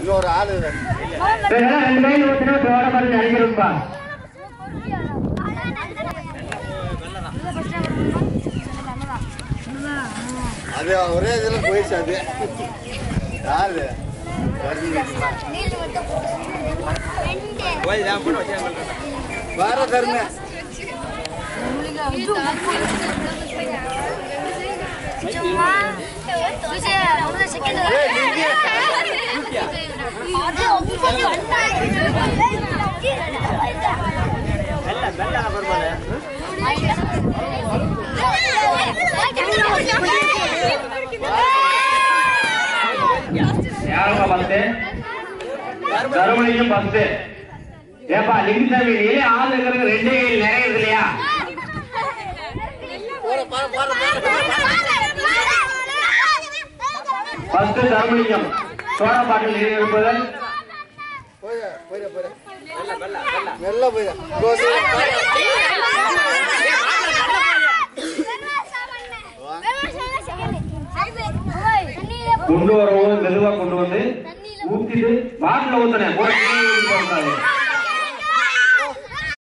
இன்னொரு ஆளு ரெண்டு கையில் ஊற்றினா தோட பார்த்து நினைக்கிறோம்ப்பா அது ஒரே இதுல போயிடுச்சு அது யாரு தர்மி. வேற தருமே யாருப்பா பத்து தருமலிங்கம் பத்து ஏப்பா லிங்கசாமி நீ ஆள் இருக்கிறது ரெண்டே கையில் நிறைய இருக்கு இல்லையா பத்து தருமலிங்கம் சோழ பாட்டில் நீர் இருப்பதல் போயிட போயிட போயிட மெல்ல போயிட கோசு. கொண்டு வரவும் மெதுவா கொண்டு வந்து ஊத்திட்டு பாட்டில் ஊத்துனேன் போய் கீழே ஊத்தி போடாது.